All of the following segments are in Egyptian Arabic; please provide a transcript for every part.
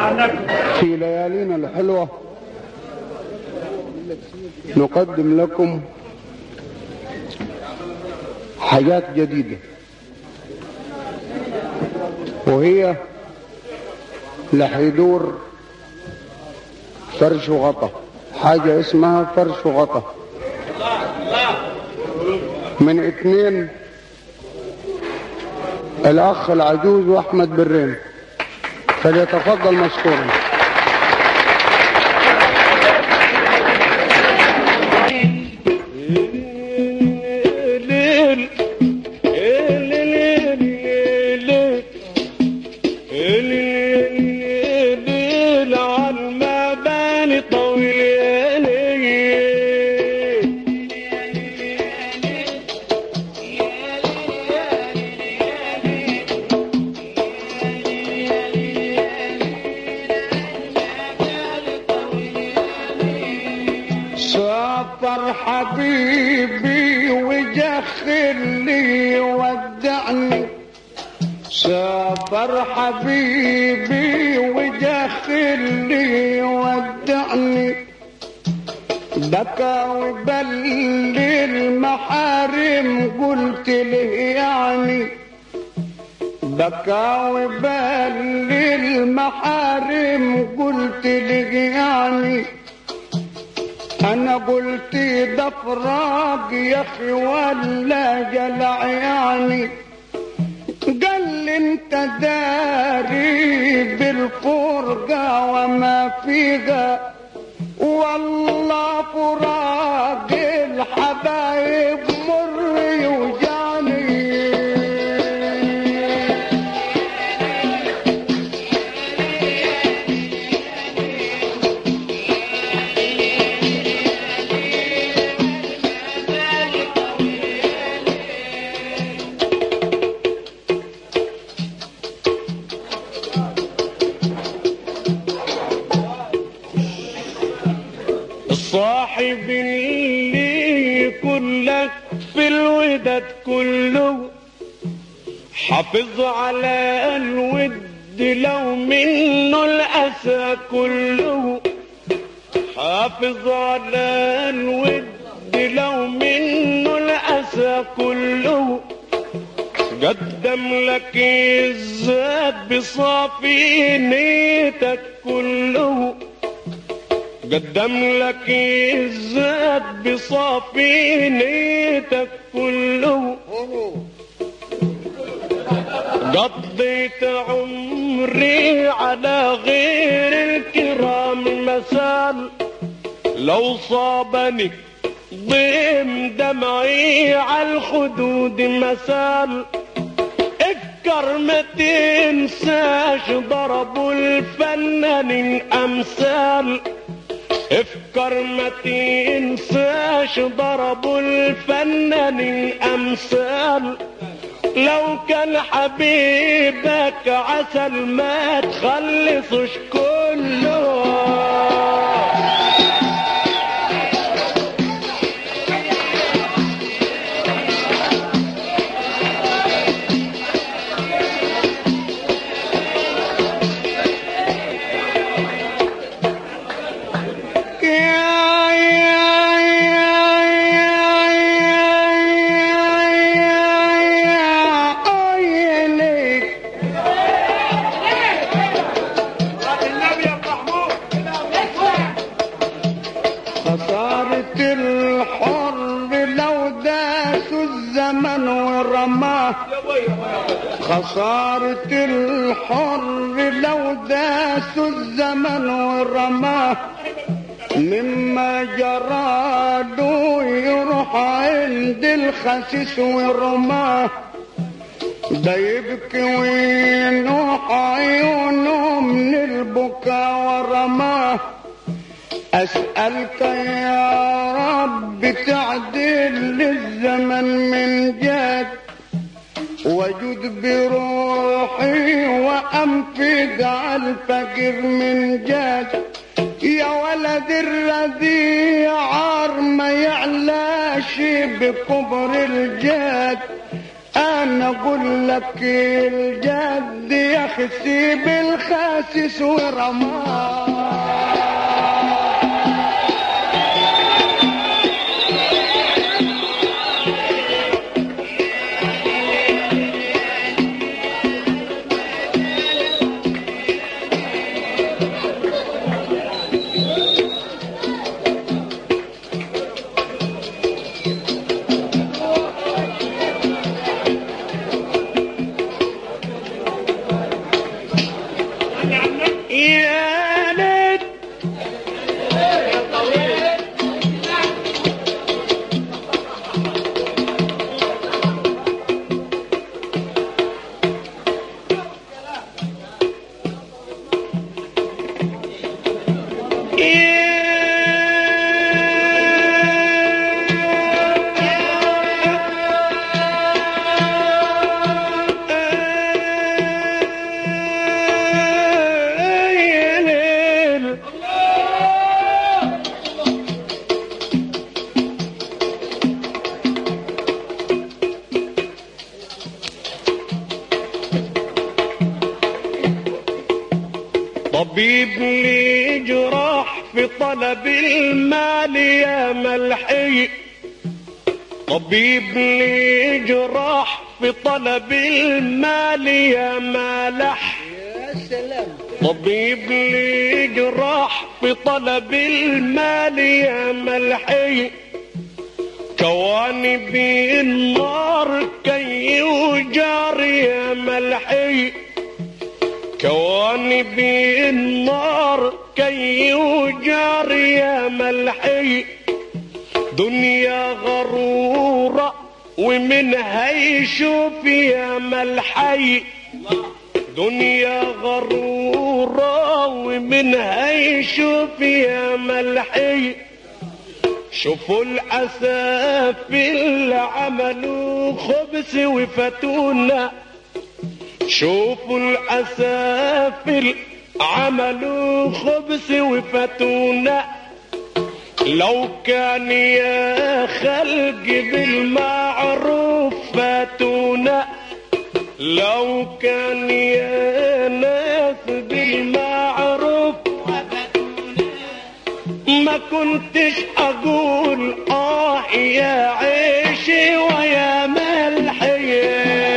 في ليالينا الحلوة نقدم لكم حاجات جديدة وهي لحيدور فرش وغطا حاجة اسمها فرش وغطا من اتنين الاخ العجوز واحمد برين فليتفضل مشكورا سافر حبيبي وجخلي ودعني سافر حبيبي وجخلي ودعني بكى وبل المحارم قلت له يعني بكى وبل المحارم قلت له يعني انا قلت ده فراق يا اخي ولا جلع يعني قال لي انت داري بالفرقة وما فيها والله فراق الحبايب مر يوجعني الصاحب اللي يكون لك في الوداد كله حافظ على الود لو منه الأسى كله حافظ على الود لو منه الأسى كله قدم لك الزاد بصافي نيتك كله قدم لك الزاد بصافي نيتك كله قضيت عمري على غير الكرام مثال لو صابني ضيم دمعي على الخدود مثال افكر ما تنساش ضربوا الفنان الامثال افكر ما تنساش ضربوا الفنان الامثال لو كان حبيبك عسل ما تخلصش كله خسارة الحر لو داس الزمن ورماه خسارة الحر لو داس الزمن ورماه مما جرى له يروح عند الخسيس ورماه ده يبكي وينوح عيونه من البكا ورماه أسألك يا رب تعدل للزمن من جد وجد بروحي وأنفق على الفقير من جد يا ولد الرذيع عار ما يعلاش بكبر الجد انا اقول لك الجد يخسي بالخاسس ورماه يا ليت طبيب لي جراح في طلب المال يا ملحي طبيب لي جراح في طلب المال يا مالح يا سلام طبيب لي جراح في طلب المال يا ملحي كواني بالنار كي يجار يا ملحي كواني بالنار كي يجار يا ملحي دنيا غرورة ومنها يشوف يا ملحي دنيا غرورة ومنها يشوف يا ملحي شوفوا العسافل عملوا خبز وفتونا شوفوا العسافل عملوا خبز وفتونا لو كان يا خلق بالمعروف فاتونا لو كان يا ناس بالمعروف ما كنتش اقول اه يا عيشي ويا ملحي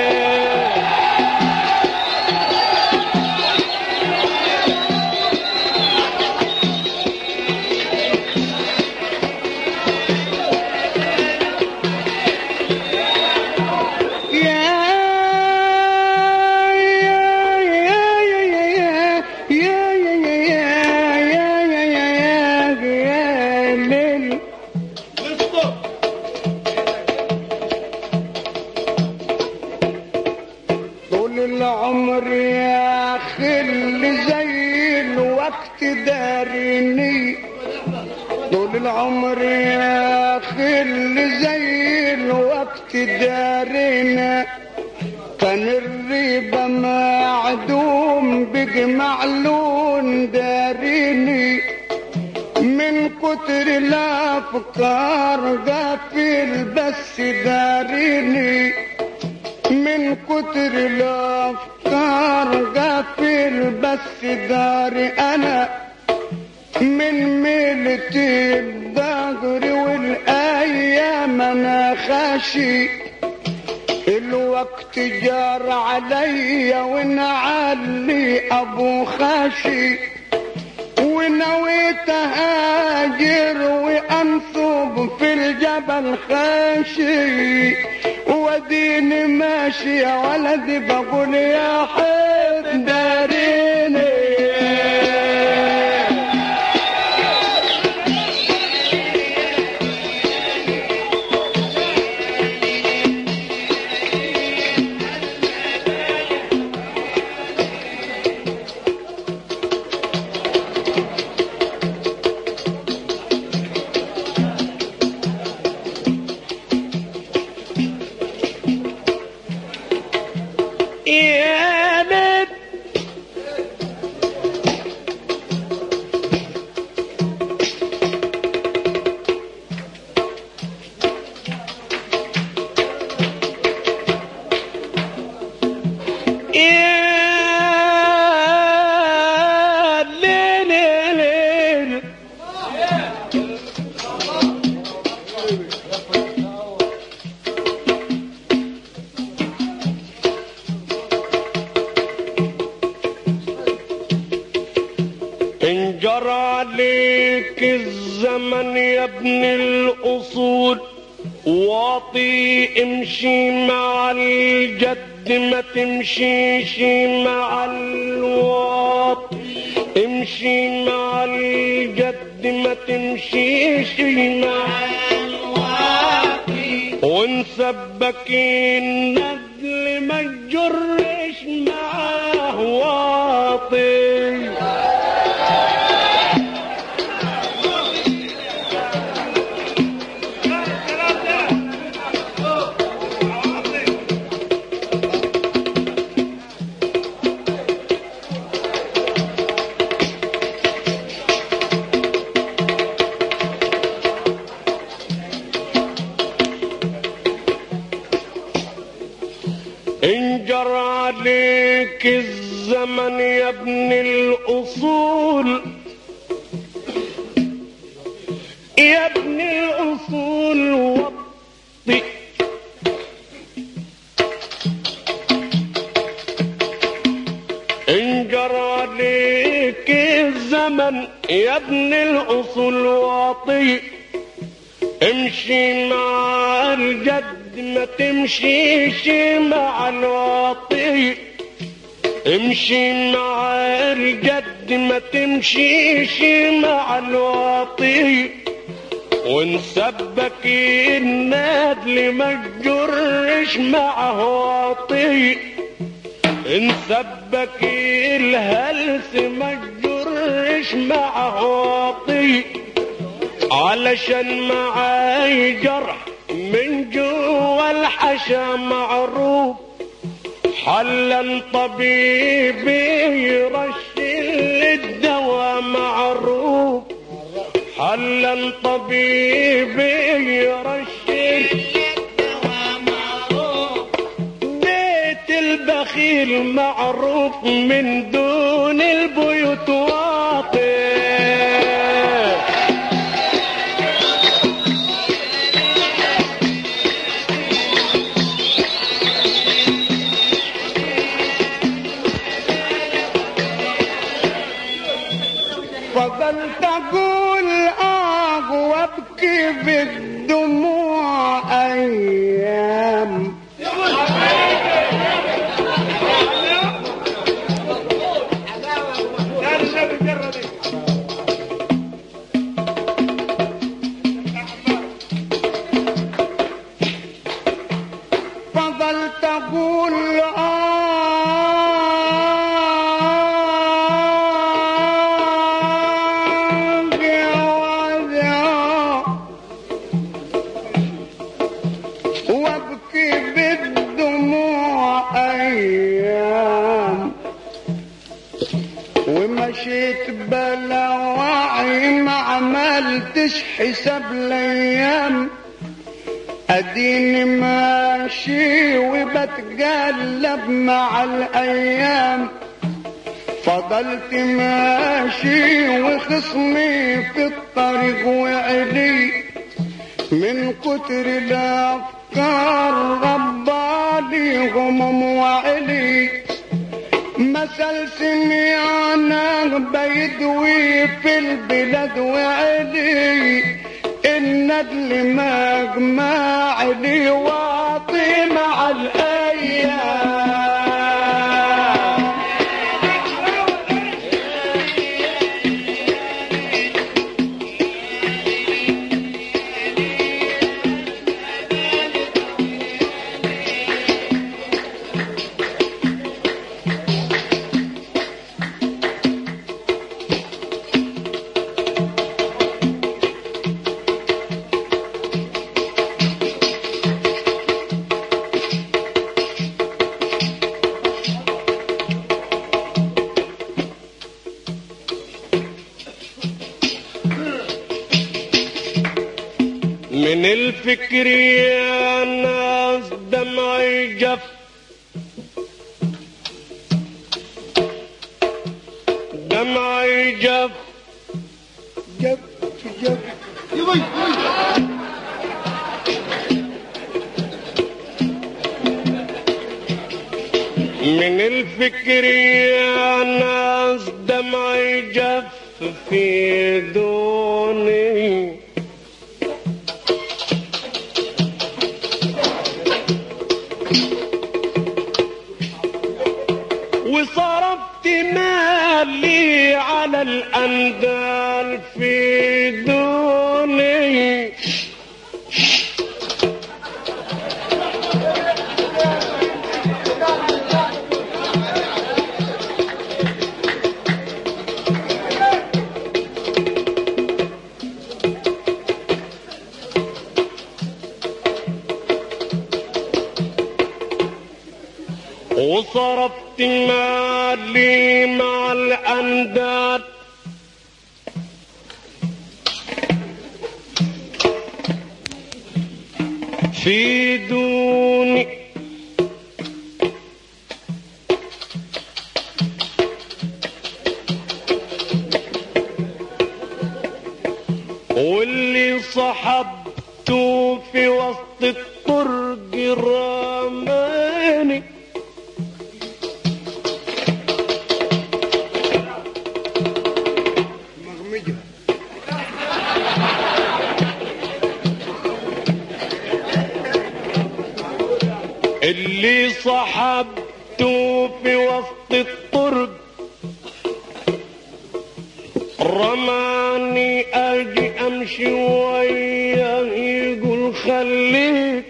طول العمر يا خل زي الوقت دارني طول العمر يا خل زي الوقت دارنا كان الريبة معدوم بجمع لون دارني من كتر الافكار غافل بس دارني من كتر الافكار غافل بس داري انا من ميلة الدهر والايام انا خاشي الوقت جار عليا ونعلي ابو خاشي ونويت اهاجر وانصب في الجبل خاشي وديني ماشي يا ولدي بقول يا حب داريني يا بيت يا ليل ليل انجر عليك الزمن يا ابن الأصول واطي امشي مع الجد ما تمشيش مع الواطي امشي مع الجد ما تمشيش مع الواطي ونسبك النجل ما تجرش معاه واطي انجر عليك الزمن يا ابن الأصول يا ابن الأصول وطي انجر عليك الزمن يا ابن الأصول واطي امشي مع الجد ما تمشيش مع الواطي امشي مع الجد ما تمشيش مع الواطي ونسبك النادل ما تجرش معه واطي نسبك الهلس ما تجرش معه واطي علشان معاي جرح من جوا الحشا معروف حلا طبيبي يرشل الدواء معروف حلا طبيبي يرشل بيت البخيل معروف من دون البيوت واطي فضلت اقول اه وابكي بالدموع ايام فضلت اقول آه يا وجع وابكي بالدموع ايام ومشيت بلا وعي ما عملتش حساب الايام اديني ماشي وبتقلب مع الايام فضلت ماشي وخصمي في الطريق وعلي من كتر الافكار ربالي غمم وعلي مثل سمعنا بيدوي في البلاد وعلي الندل مجمع لي واطي مع الايام من الفكر يا ناس دمعي جف دمعي جف جف جف من الفكر يا ناس دمعي جف في دوني وصرفت مالي على الأندال في دوني وصرفت مالي مع الأنداد في دوني واللي صحبته في وسط الطرق رماني مغمجها اللي صحبته في وسط الطرق رماني اجي امشي وياه يقول خليك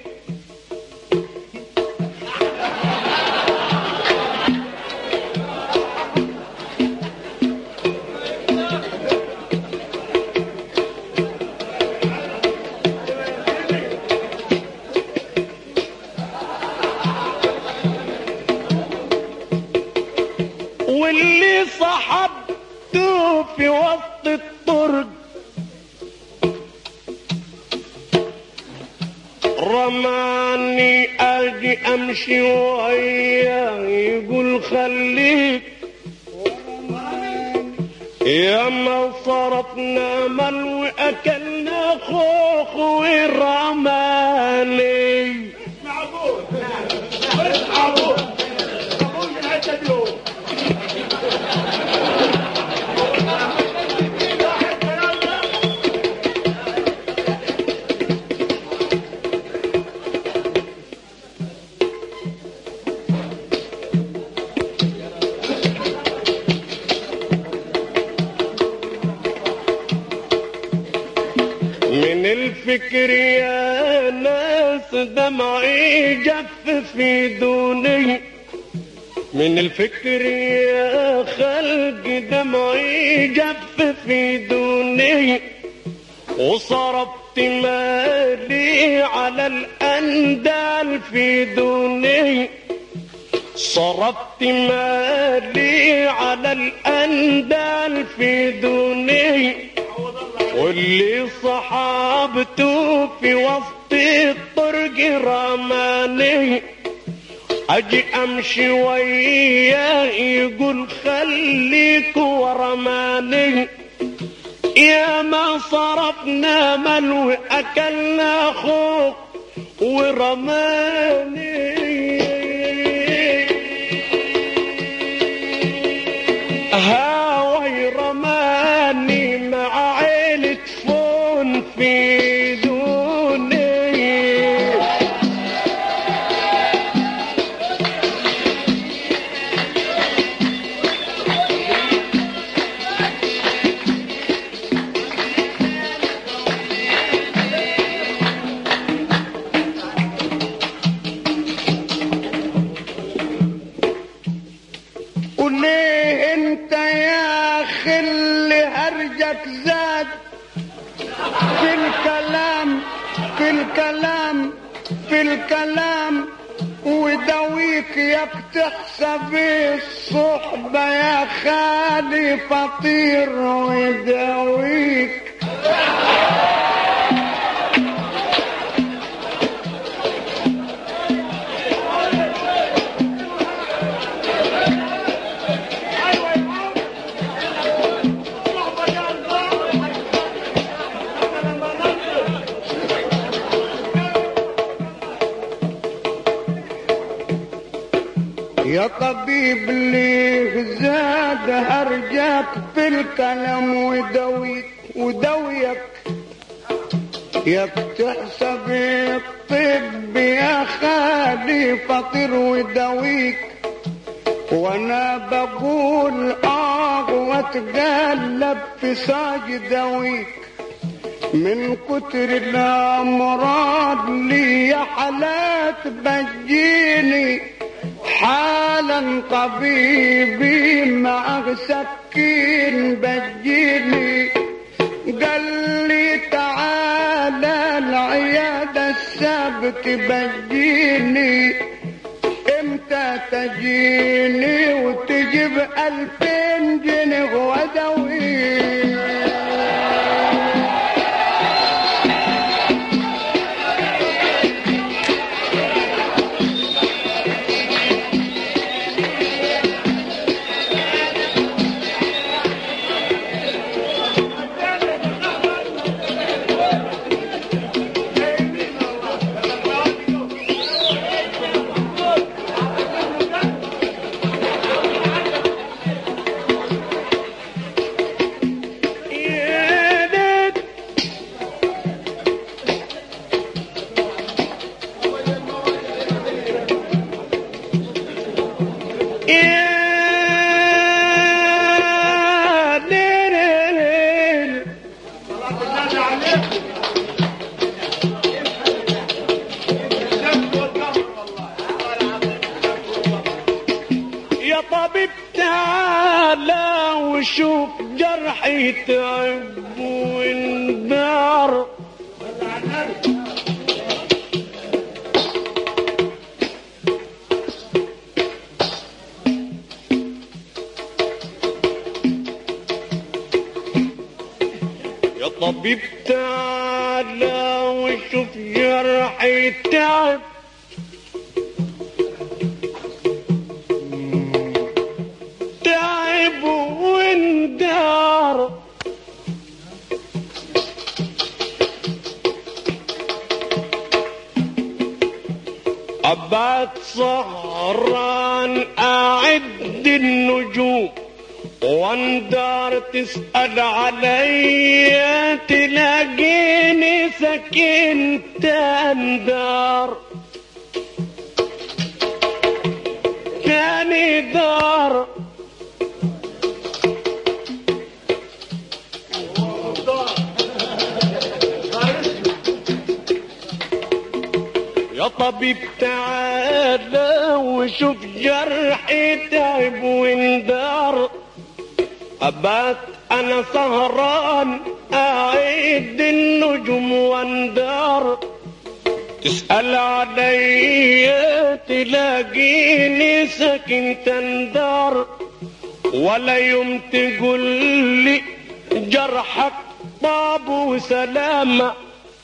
واللي صحبته في وسط الطرق رماني اجي امشي وياه يقول خليك يا ما صرفنا مل واكلنا خوخ ورماني من الفكر يا ناس دمعي جف في دوني من الفكر يا خلق دمعي جف في دوني وصرفت مالي على الأندال في دوني صرفت مالي على الأندال في دوني واللي صحابته في وسط الطرق رماني اجي امشي وياه يقول خليك ورماني يا ما صرفنا مل واكلنا خوخ ورماني هاوي رماني مع عيلة فون في دوني وليه انت يا خل هرجك زاد في الكلام في الكلام في الكلام ودويك ياك تحسب الصحبة يا خالي فطير ودويك يا طبيب ليه زاد هرجك في الكلام ودويك ودويك يا بتحسب الطب يا خالي فطير ودويك وانا بقول اه واتقلب في ساج دويك من كتر الامراض لي حالات بجيني حالا طبيبي مع سكين بجيني قال لي تعالى العيادة السبت بجيني امتى تجيني وتجيب الفين جنيه ودوي يا ليت يا ليل يا طبيب تعالى وشوف جرحي تعب وانبار يا طبيب تعالى وشوف جرحي تعب تعب واندار أبعد سهران أعد النجوم واندار تسأل علي تلاقيني سكنت اندار تاني دار يا طبيب تعالى وشوف جرحي تعب واندار أبات أنا سهران أعيد النجوم واندار تسأل علي تلاقيني ساكن تندار ولا يوم تقول لي جرحك طاب وسلامة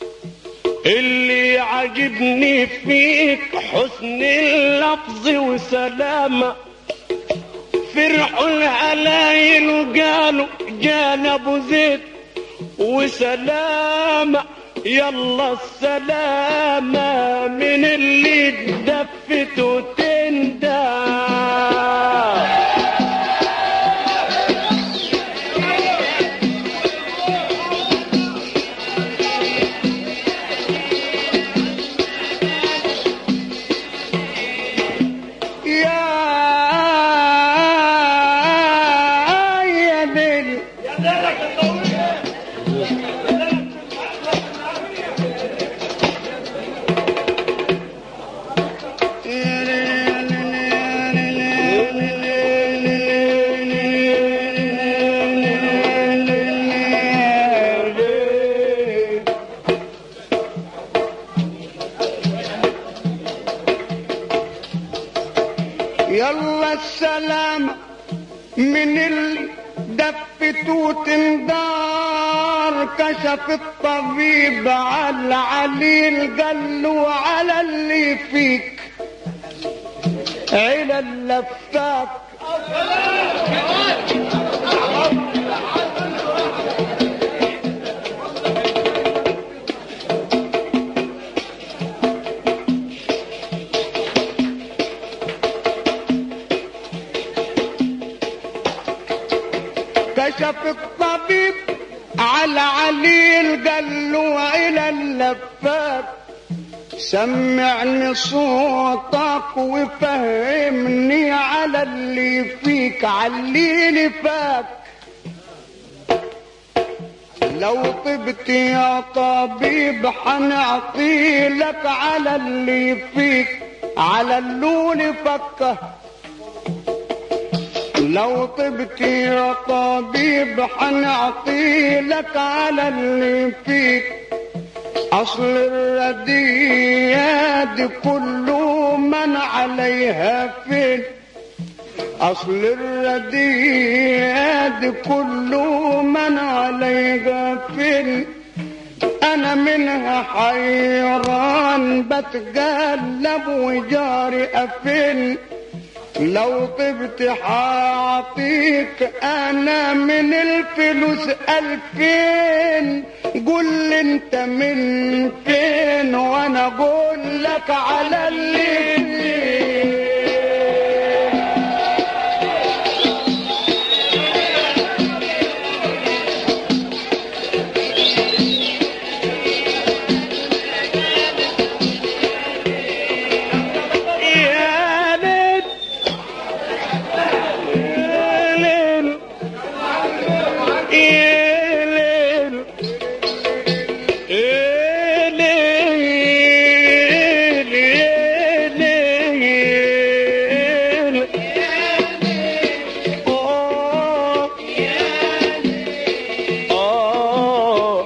اللي عجبني فيك حسن اللفظ وسلامة فرحوا الهلايل وقالوا جانا ابو زيد وسلامة يلا السلامة من اللي اتدفت وتندى يا يا ليل يلا السلام من الدفت وتندار كشف الطبيب على العليل قال له على اللي فيك عيل اللفاك كشف الطبيب على عليل قال له الى اللفات سمعني صوتك وفهمني على اللي فيك عليلي فاك لو طبت يا طبيب حنعطي لك على اللي فيك على اللون فكه لو طبت يا طبيب حنعطي لك على اللي فيك اصل الرديات كل من عليها فين اصل الرديات كل من عليها فين انا منها حيران بتقلب وجاري افين لو طبت حاعطيك انا من الفلوس الفين قول انت من فين وانا اقول لك على اللي فين يا ليل يا ليل يا ليل يا ليل يا ليل آه آه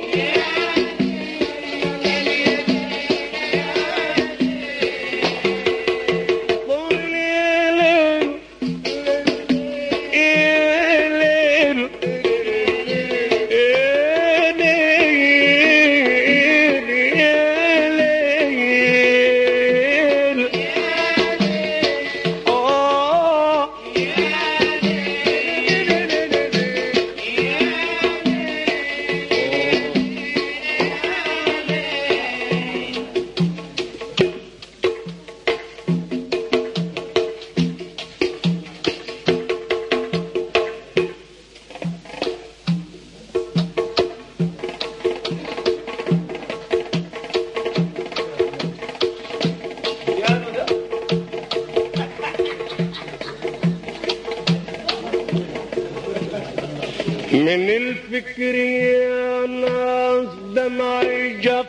من الفكر يا ناس دمعي جف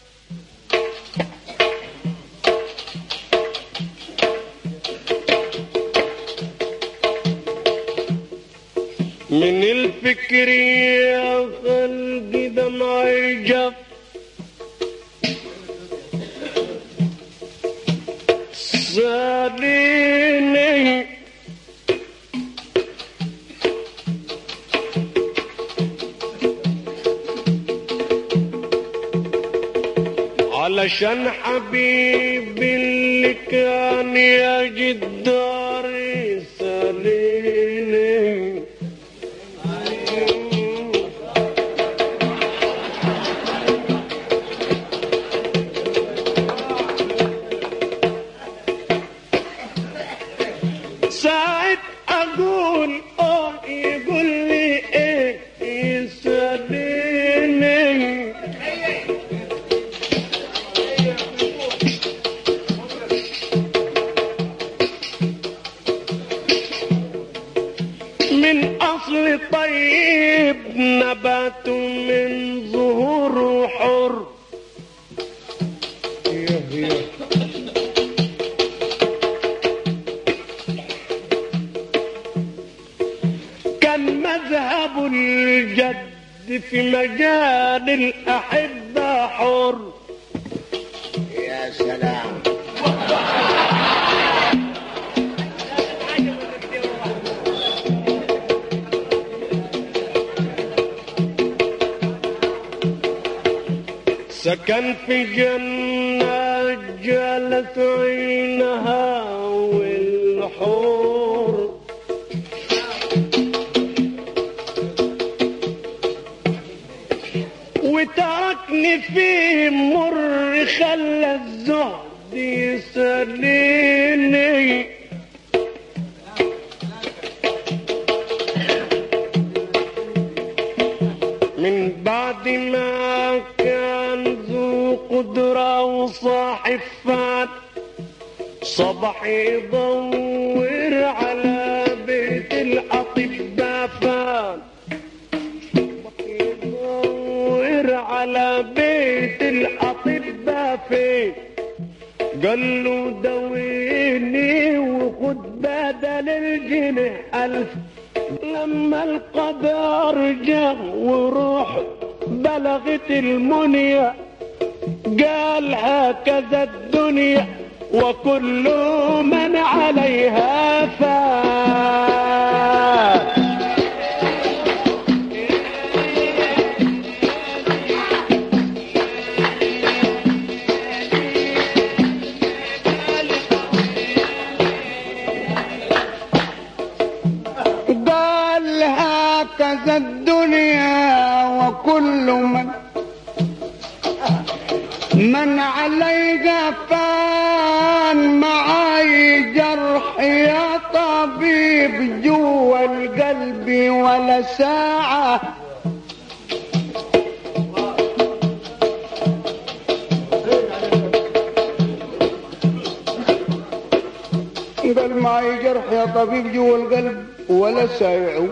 من الفكر يا خلقي دمعي جف ساليني علشان حبيبي اللي كان يجد داري ساليني ساعة أقول آه يقول لي إيه يساليني من أصل طيب نبات من ظهور حر كان مذهب الجد في مجال الأحبة حر يا سلام سكن في جنة جالت عينها والحور وتركني في مر خلى الزهد يسليني صبح يدور على بيت الأطباء فان صبح يدور على بيت الأطباء فين قال له دويني وخد بدل الجنيه ألف لما القدر جاء وروح بلغت المنيا قال هكذا الدنيا وكل من عليها فات قال هكذا الدنيا وكل من من عليها فان معاي جرح يا طبيب جوا القلب ولا ساعة قال معاي جرح يا طبيب جوا القلب ولا سايعه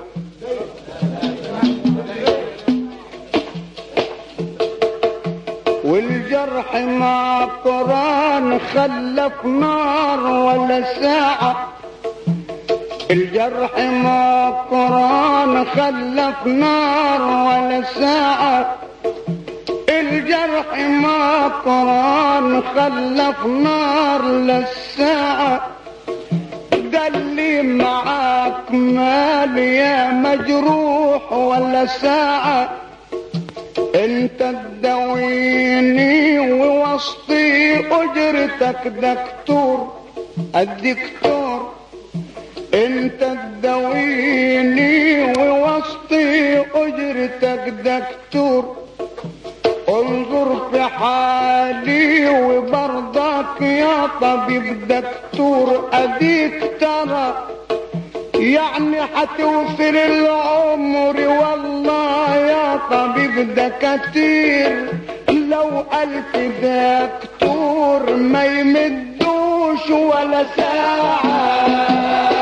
والجرح ما قران خلف نار ولا ساعة الجرح ما قران خلف نار ولا ساعة الجرح ما قران خلف نار للساعة قال لي معاك مال يا مجروح ولا ساعة انت تداويني ووسطي اجرتك دكتور الدكتور انت تداويني ووسطي اجرتك دكتور انظر في حالي وبرضك يا طبيب دكتور اديك ترى يعني حتوصل العمر والله يا طبيب دكاتير لو ألف دكتور ما يمدوش ولا ساعة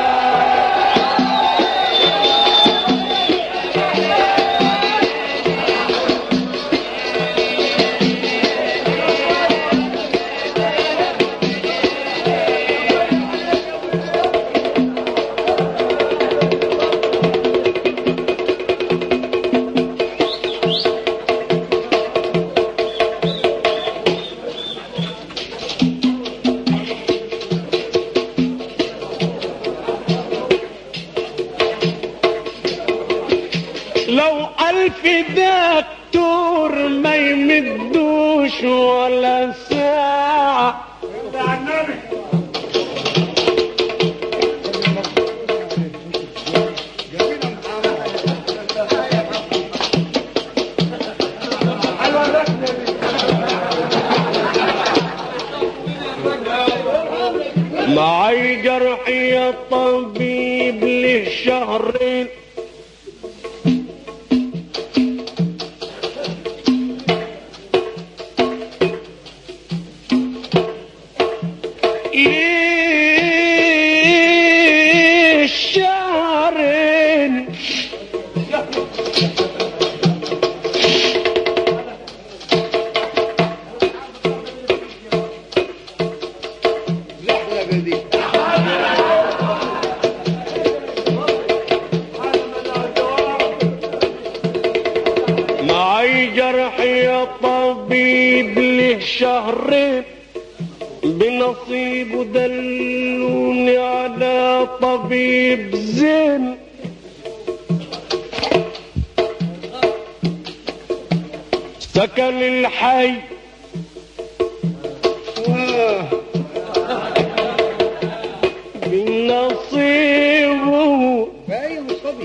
لو ألف دكتور ما يمدوش ولا ساعة معي جرح يا طبيب له شهرين ليه شهرين لحلقة دي معي جرح يا طبيب له شهرين بنصيبه دلوني على طبيب زين سكن الحي بنصيبه باين صبي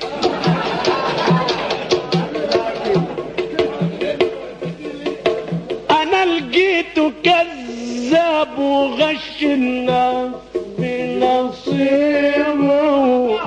انا لقيته كذاب وغش الناس بنصيبه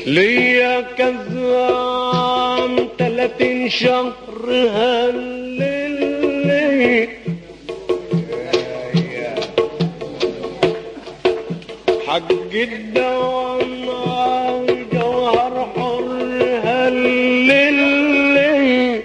ليا كذاب تلاتين شهر هللي حق الدوام جوهر حر هللي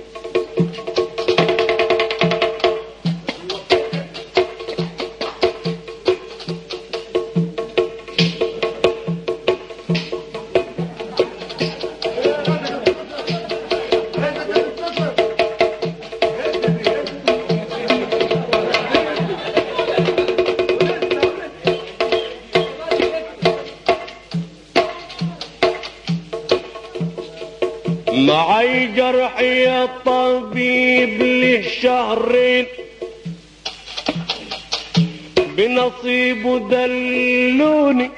معي جرح يا طبيب له شهرين بنصيبه دلوني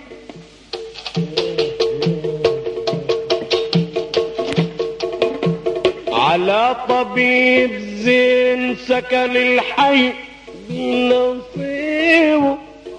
على طبيب زين سكن الحي بنصيبه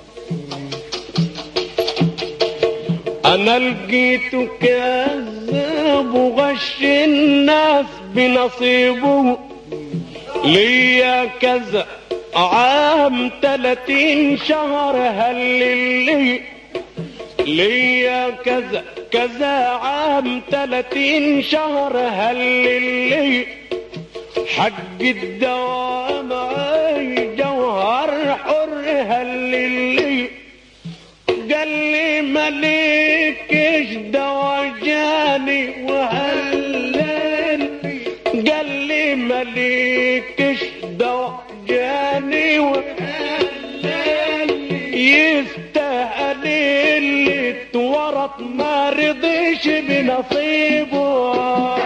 انا لقيته كذاب وغش الناس بنصيبه ليا كذا عام تلاتين شهر هللي ليا كذا كذا عام تلاتين شهر هللي حق الدوام عاي جوهر حر هللي قال لي مليكش دواجاني وهلل قال لي مليكش دواجاني وهلل يستاهل اللي اتورط ما رضيش بنصيبه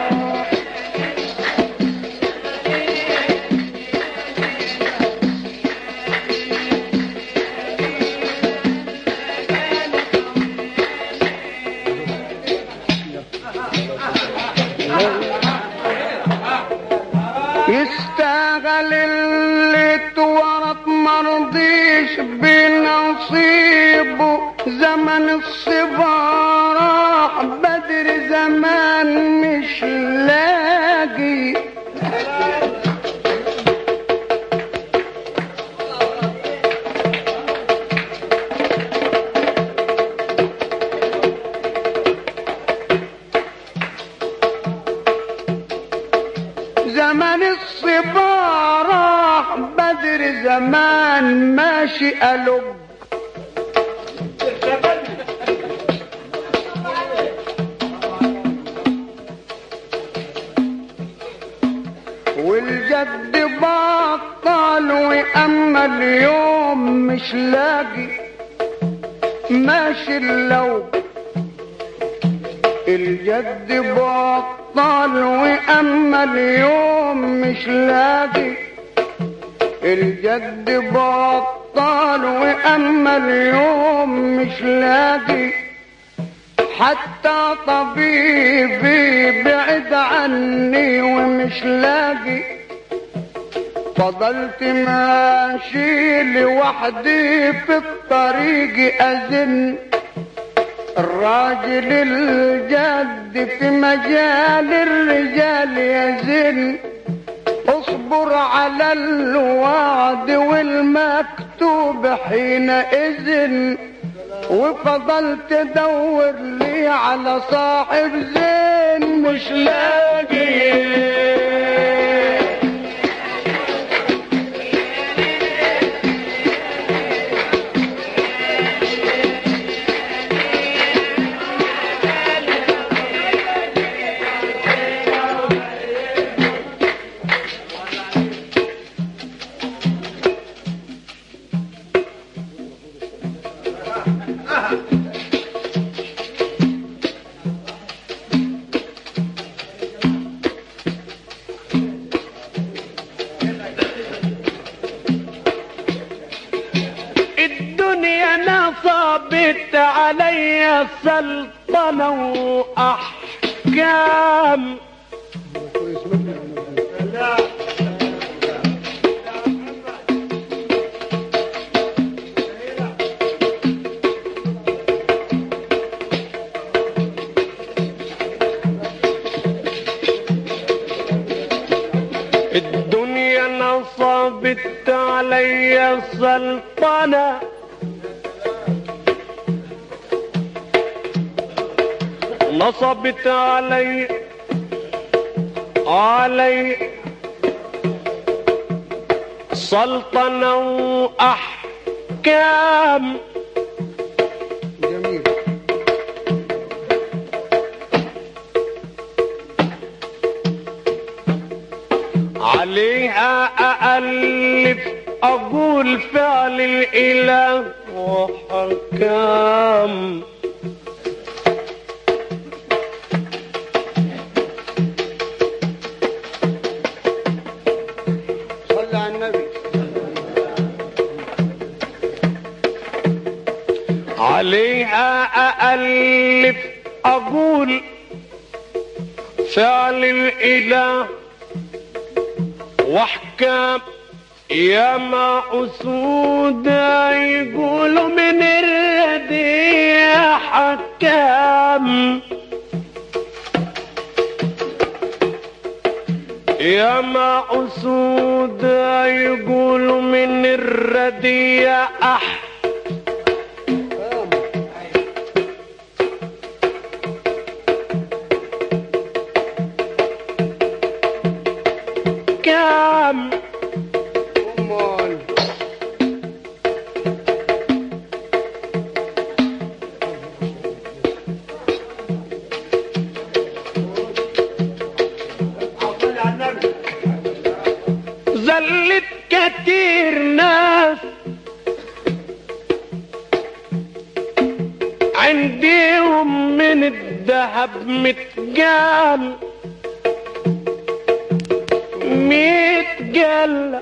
يستاهل اللي اتورط مرضيش بنصيبه زمن الصبا راح بدر زمان مش لاقي زمن الصبا راح بدر زمان ماشي قلب والجد بطل واما اليوم مش لاقي ماشي اللو الجد بطل واما اليوم مش لاقي الجد بطل واما اليوم مش لاقي حتى طبيبي بعد عني ومش لاقي فضلت ماشي لوحدي في الطريق أزن الراجل الجد في مجال الرجال يزن اصبر على الوعد والمكتوب حينئذ وفضلت ادور لي على صاحب زين مش لاقي الدنيا نصبت علي سلطنة وأحكام نصبت علي السلطنة نصبت علي علي سلطنة وأحكام جميل عليها أألف أقول فعل الإله وحكام صلى على النبي عليها أألف أقول فعل الإله واحكام يا ما أسود يقولوا من الردي حكام يا ما أسود يقولوا من الردي أح كام أمال صلى على النبي زلت كتير ناس عنديهم من الذهب متقال متقال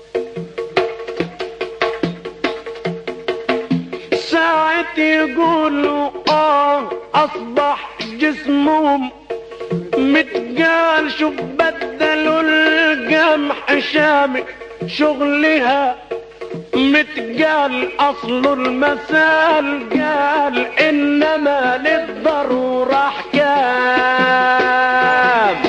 ساعة يقولوا اه اصبح جسمهم متقال شوف بدلوا القمح شامي شغلها متقال اصل المثال قال انما للضرورة احكام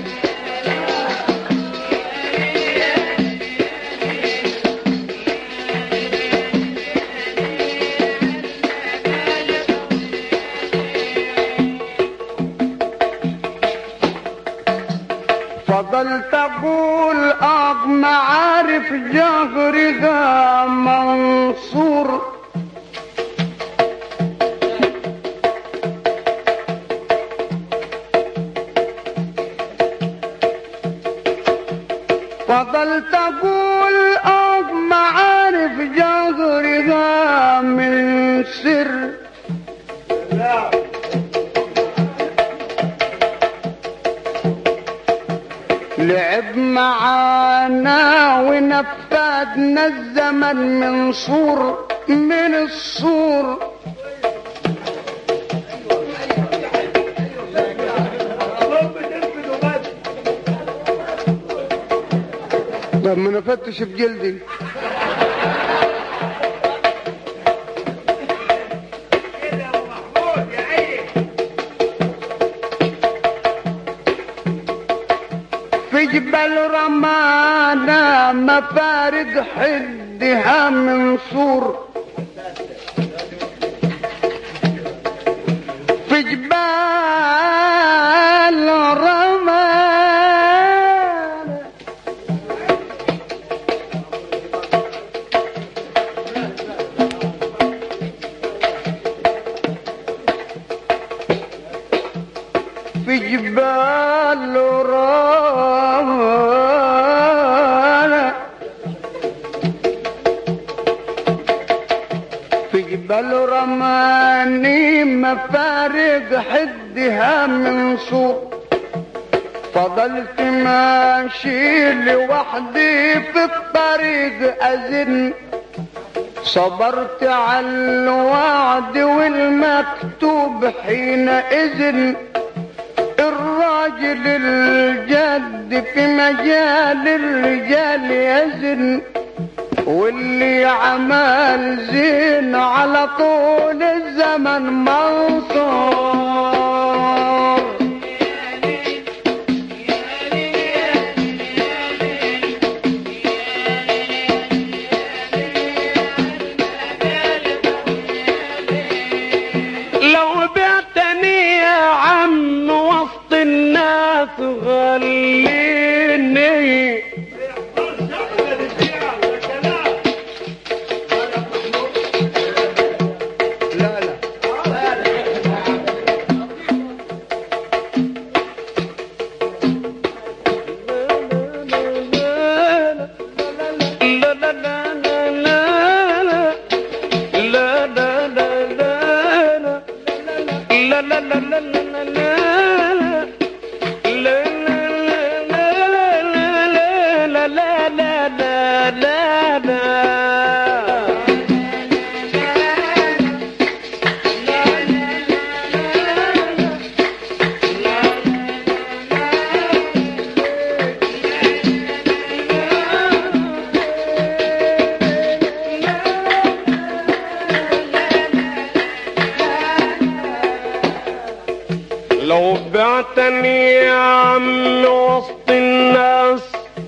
فضلت اقول اب معارف جهرها منصور فضلت اقول اب معارف جهرها من سر لعب معانا ونفادنا الزمن من صور من الصور طب ما نفتش بجلدي في جبل رمانا مفارق حدها من صور في جبال رمانا في جبال رانا في جبال رماني مفارق حدها من سوق فضلت ماشي لوحدي في الطريق أزن صبرت على الوعد والمكتوب حينئذ الراجل الجد في مجال الرجال يزن واللي عمل زين على طول الزمن منصور لا لا لا لا لا لا لا لا لا لا لو بعتني يا عم وسط الناس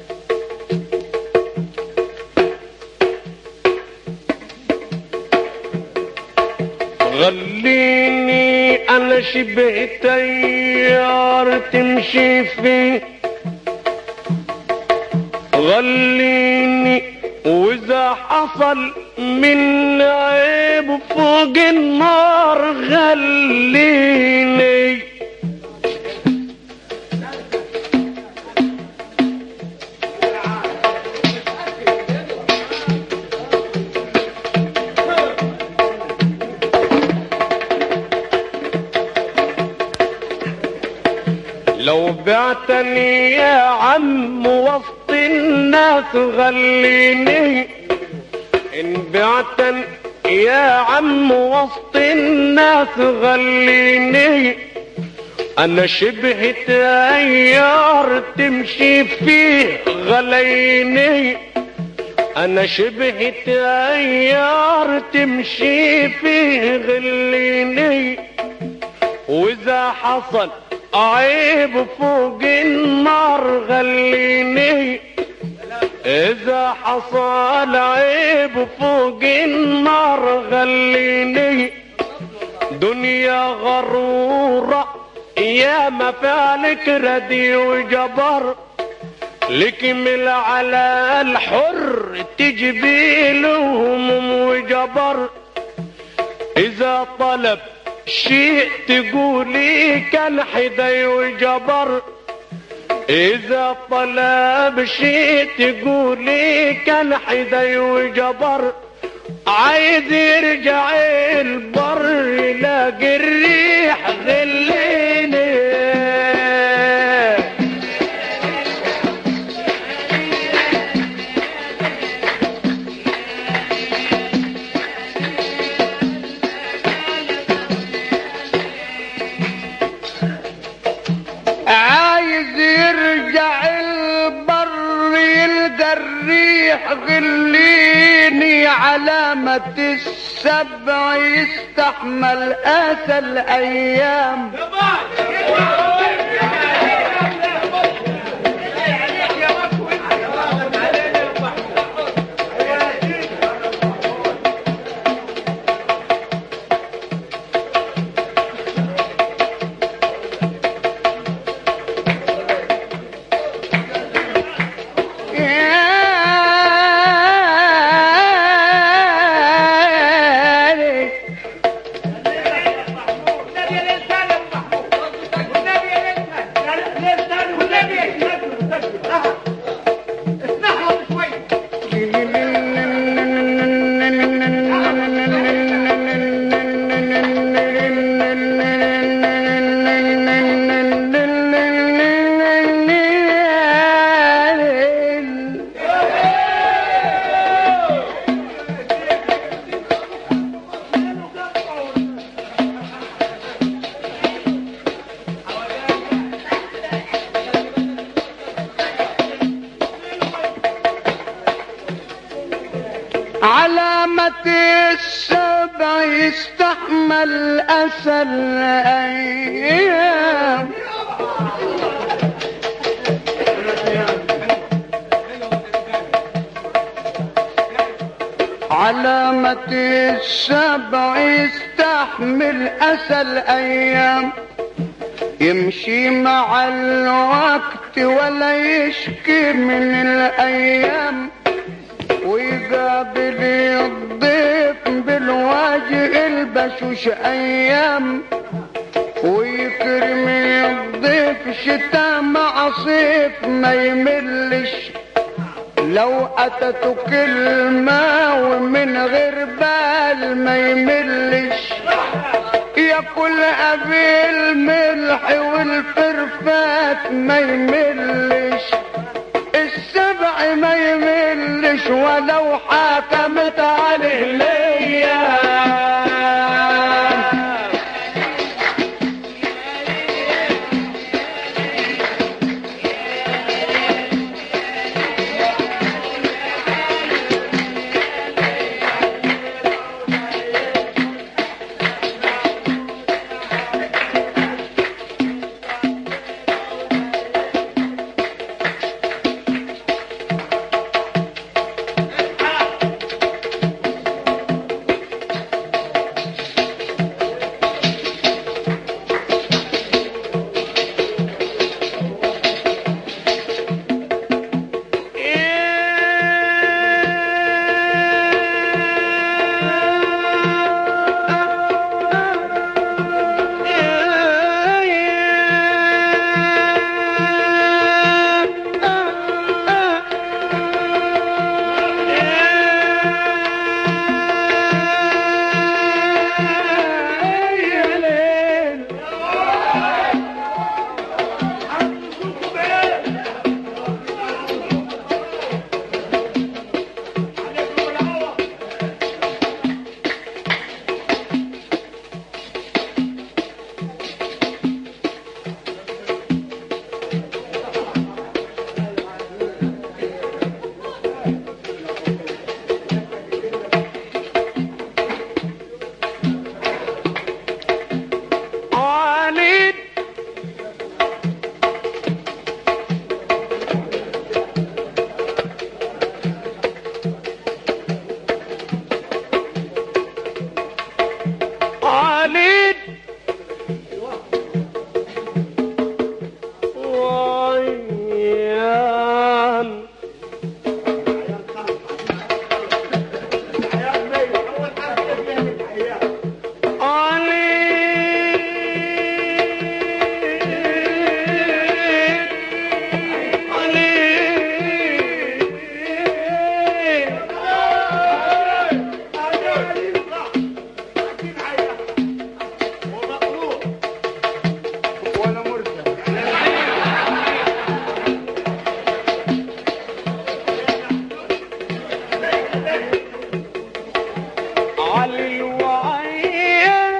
غليني انا شبه تيار تمشي فيه غليني واذا حصل من عيب فوق النار غليني لو بعتني يا عم وسط الناس غليني ان بعتن يا عم وسط الناس غليني انا شبه تيار تمشي فيه غليني انا شبه تيار تمشي فيه غليني واذا حصل عيب فوق النار غليني اذا حصل عيب فوق النار غليني دنيا غرورة يا ما فعلك ردي وجبر لكمل على الحر تجبي لهم وجبر اذا طلب شيء تقولي كان حدي وجبر اذا طلب شيء تقولي كان حدي وجبر عايز يرجع البر يلاقي الريح غليني عايز يرجع البر يلقى الريح غليني علامة السبع يستحمل اسى الايام علامة السبع يستحمل أسى الأيام علامة السبع يستحمل أسى الأيام يمشي مع الوقت ولا يشكي من الأيام ويقابل الضيف بالواجه البشوش ايام ويكرم الضيف شتاء مع صيف ما يملش لو اتته كلمة ومن غير بال ما يملش ياكل ابي الملح والفرفات ما يملش السبع ما يملش ولو حكمت عليه ليا عليك عليك وعيان وانا مرتاح علي الوعيان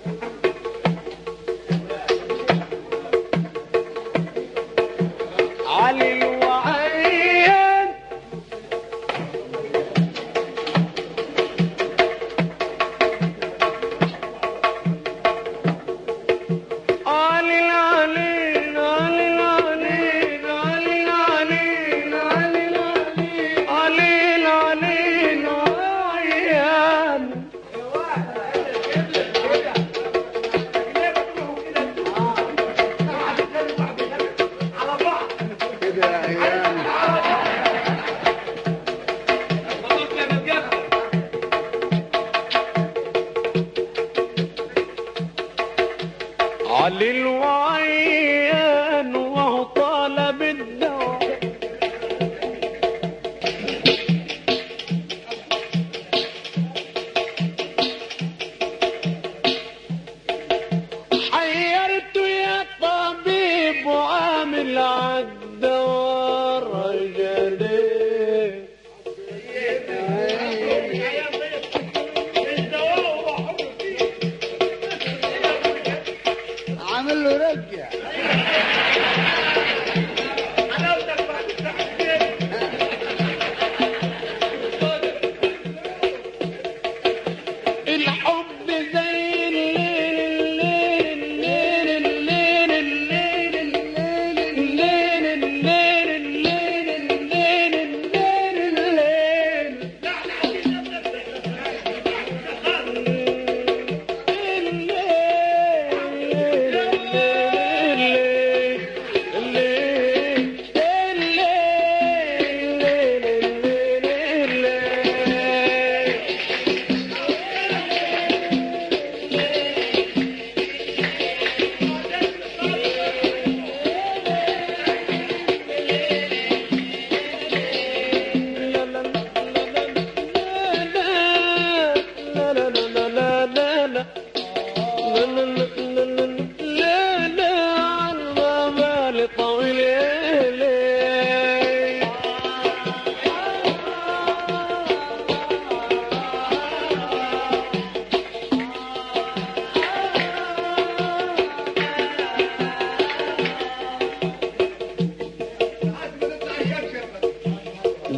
علي الوعيان علي العلي علي العلي علي العلي علي العلي علي العلي العيان كده يا عيال علي الوعيان وهو طالب الدواء حيرت يا طبيب وعامل عالدواء رجلي عامل له رجع الحب زي الليل الليل الليل الليل الليل الليل الليل الليل الليل الليل الليل الليل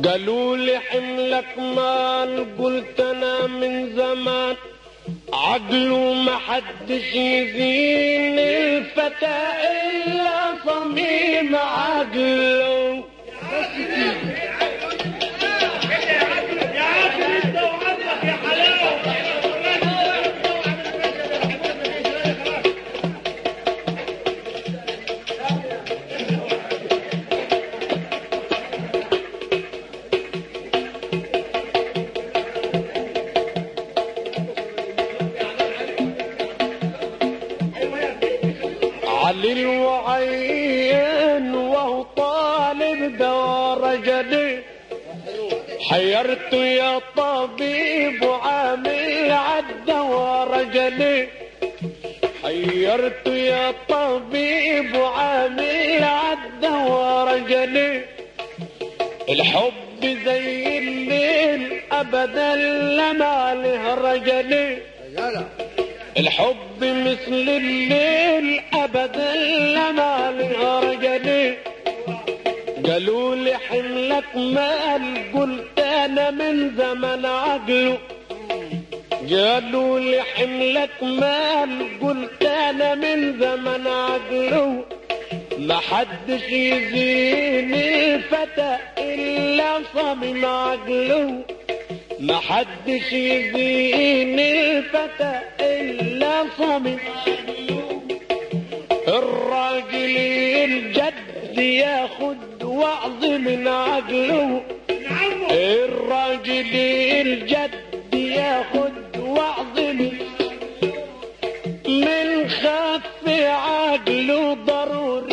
قالوا لي حملك مال قلت انا من زمان عقله ما حدش يزين الفتى الا صميم عقله علي الوعين وهو طالب دار جديد حيرت يا طبيب وعامل عالدوار جديد حيرت يا طبيب وعامل عالدوار جديد الحب زي الليل ابدا لما له رجلي يلا الحب مثل الليل ابدا لما له رجلي قالوا لي حملك مال قلت انا من زمن عقله قالوا لي حملك مال قلت انا من زمن عقله ما حدش يزين الفتى الا صمم عقله ما حدش يزين الفتى الا صمم الراجل الجد ياخد وعظ من عقله الراجل الجد ياخد وعظ من من خف عقله ضروري